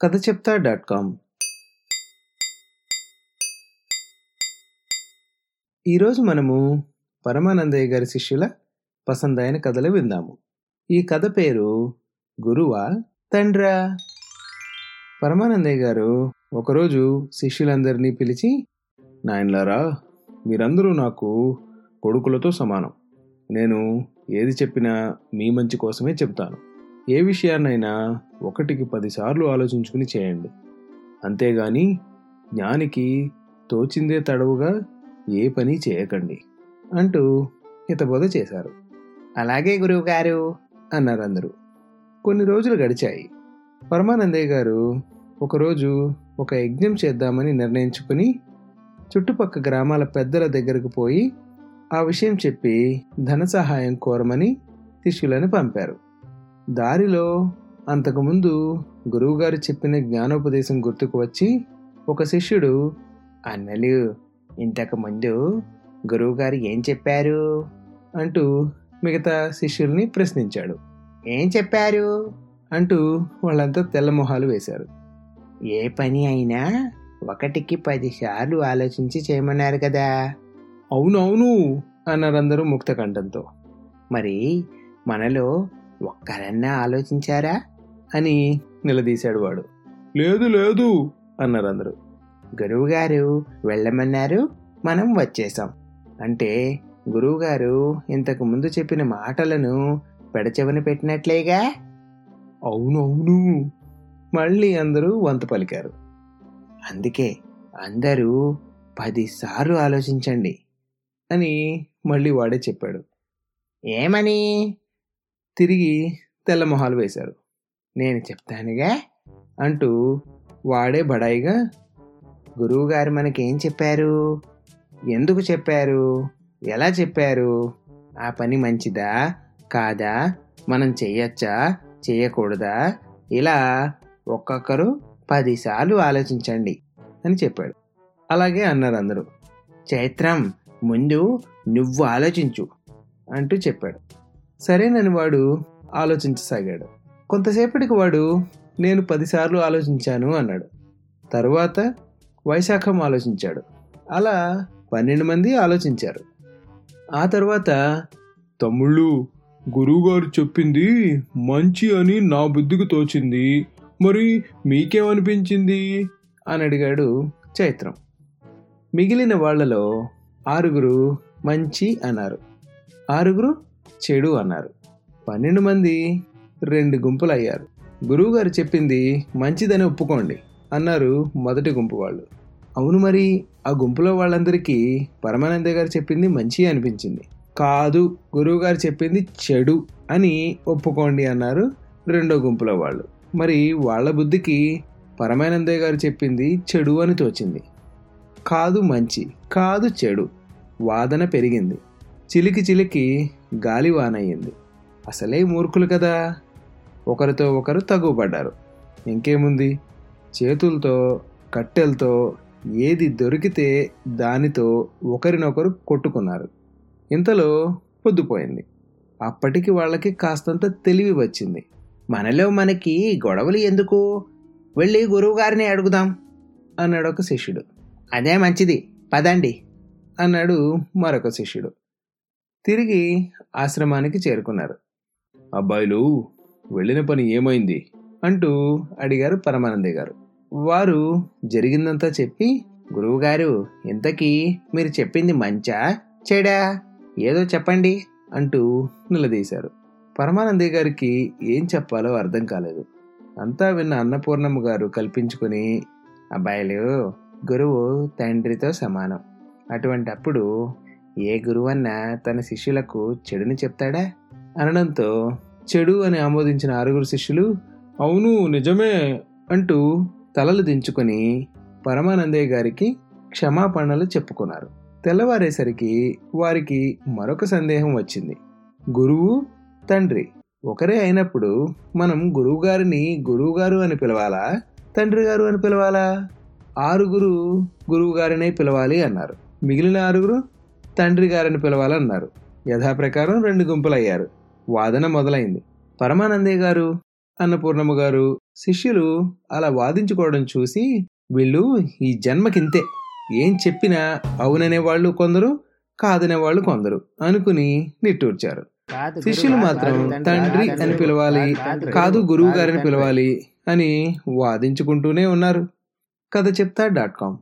కథ చెప్తా dot com ఈరోజు మనము పరమానందయ్య గారి శిష్యుల పసందైన కథలు విందాము ఈ కథ పేరు గురువా తండ్రా పరమానందయ్య గారు ఒకరోజు శిష్యులందరినీ పిలిచి నాయనలారా మీరందరూ నాకు కొడుకులతో సమానం నేను ఏది చెప్పినా మీ మంచి కోసమే చెప్తాను ఏ విషయాన్నైనా ఒకటికి పదిసార్లు ఆలోచించుకుని చేయండి అంతేగాని జ్ఞానికి తోచిందే తడవుగా ఏ పని చేయకండి అంటూ హితబోధ చేశారు అలాగే గురువుగారు అన్నారు అందరూ కొన్ని రోజులు గడిచాయి పరమానందయ్య గారు ఒకరోజు ఒక యజ్ఞం చేద్దామని నిర్ణయించుకుని చుట్టుపక్క గ్రామాల పెద్దల దగ్గరకు పోయి ఆ విషయం చెప్పి ధన సహాయం కోరమని శిష్యులను పంపారు దారిలో అంతకుముందు గురువుగారు చెప్పిన జ్ఞానోపదేశం గుర్తుకు వచ్చి ఒక శిష్యుడు అన్నలు ఇంతకు ముందు గురువుగారు ఏం చెప్పారు అంటూ మిగతా శిష్యుల్ని ప్రశ్నించాడు ఏం చెప్పారు అంటూ వాళ్ళంతా తెల్లమొహాలు వేశారు ఏ పని అయినా ఒకటికి పదిసార్లు ఆలోచించి చేయమన్నారు కదా అవునవును అన్నారందరూ ముక్త కంఠంతో మరి మనలో ఒక్కరన్నా ఆలోచించారా అని నిలదీశాడు వాడు లేదు లేదు అన్నారందరూ గురువుగారు వెళ్ళమన్నారు మనం వచ్చేసాం అంటే గురువుగారు ఇంతకు ముందు చెప్పిన మాటలను పెడచెవని పెట్టినట్లేగా అవునవును మళ్ళీ అందరూ వంత పలికారు అందుకే అందరూ పదిసార్లు ఆలోచించండి అని మళ్ళీ వాడే చెప్పాడు ఏమని తిరిగి తెల్లమొహాలు వేశారు నేను చెప్తానుగా అంటూ వాడే బడాయిగా గురువుగారు మనకేం చెప్పారు ఎందుకు చెప్పారు ఎలా చెప్పారు ఆ పని మంచిదా కాదా మనం చెయ్యొచ్చా చేయకూడదా ఇలా ఒక్కొక్కరు పదిసార్లు ఆలోచించండి అని చెప్పాడు అలాగే అన్నారు అందరూ చైత్రం ముందు నువ్వు ఆలోచించు అంటూ చెప్పాడు సరేనని వాడు ఆలోచించసాగాడు కొంతసేపటికి వాడు నేను పదిసార్లు ఆలోచించాను అన్నాడు తరువాత వైశాఖం ఆలోచించాడు అలా పన్నెండు మంది ఆలోచించారు ఆ తర్వాత తమ్ముళ్ళు గురువుగారు చెప్పింది మంచి అని నా బుద్ధికి తోచింది మరి మీకేమనిపించింది అని అడిగాడు చైత్రం మిగిలిన వాళ్లలో ఆరుగురు మంచి అన్నారు ఆరుగురు చెడు అన్నారు పన్నెండు మంది రెండు గుంపులు అయ్యారు గురువుగారు చెప్పింది మంచిదని ఒప్పుకోండి అన్నారు మొదటి గుంపు వాళ్ళు అవును మరి ఆ గుంపులో వాళ్ళందరికీ పరమానంద గారు చెప్పింది మంచి అనిపించింది కాదు గురువుగారు చెప్పింది చెడు అని ఒప్పుకోండి అన్నారు రెండో గుంపులో వాళ్ళు మరి వాళ్ళ బుద్ధికి పరమానందయ్య గారు చెప్పింది చెడు అని తోచింది కాదు మంచి కాదు చెడు వాదన పెరిగింది చిలికి చిలికి గాలి వానయ్యింది అసలే మూర్ఖులు కదా ఒకరితో ఒకరు తగుపడ్డారు ఇంకేముంది చేతులతో కట్టెలతో ఏది దొరికితే దానితో ఒకరినొకరు కొట్టుకున్నారు ఇంతలో పొద్దుపోయింది అప్పటికి వాళ్ళకి కాస్తంత తెలివి వచ్చింది మనలో మనకి గొడవలు ఎందుకు వెళ్ళి గురువుగారిని అడుగుదాం అన్నాడు ఒక శిష్యుడు అదే మంచిది పదండి అన్నాడు మరొక శిష్యుడు తిరిగి ఆశ్రమానికి చేరుకున్నారు అబ్బాయిలు వెళ్ళిన పని ఏమైంది అంటూ అడిగారు పరమానందయ్య గారు వారు జరిగిందంతా చెప్పి గురువుగారు ఇంతకీ మీరు చెప్పింది మంచా చెడా ఏదో చెప్పండి అంటూ నిలదీశారు పరమానందయ్య గారికి ఏం చెప్పాలో అర్థం కాలేదు అంతా విన్న అన్నపూర్ణమ్మ గారు కల్పించుకొని అబ్బాయిలు గురువు తండ్రితో సమానం అటువంటి అప్పుడు ఏ గురువన్నా తన శిష్యులకు చెడుని చెప్తాడా అనడంతో చెడు అని ఆమోదించిన ఆరుగురు శిష్యులు అవును నిజమే అంటూ తలలు దించుకొని పరమానందయ్య గారికి క్షమాపణలు చెప్పుకున్నారు తెల్లవారేసరికి వారికి మరొక సందేహం వచ్చింది గురువు తండ్రి ఒకరే అయినప్పుడు మనం గురువుగారిని గురువుగారు అని పిలవాలా తండ్రి గారు అని పిలవాలా ఆరుగురు గురువుగారినే పిలవాలి అన్నారు మిగిలిన ఆరుగురు తండ్రి గారిని పిలవాలన్నారు యథాప్రకారం రెండు గుంపులయ్యారు వాదన మొదలైంది పరమానందయ్య గారు అన్నపూర్ణమ్మ గారు శిష్యులు అలా వాదించుకోవడం చూసి వీళ్ళు ఈ జన్మకింతే ఏం చెప్పినా అవుననే వాళ్ళు కొందరు కాదనే వాళ్ళు కొందరు అనుకుని నిట్టూర్చారు శిష్యులు మాత్రం తండ్రి అని పిలవాలి కాదు గురువు గారిని పిలవాలి అని వాదించుకుంటూనే ఉన్నారు కథ చెప్తా డాట్ కామ్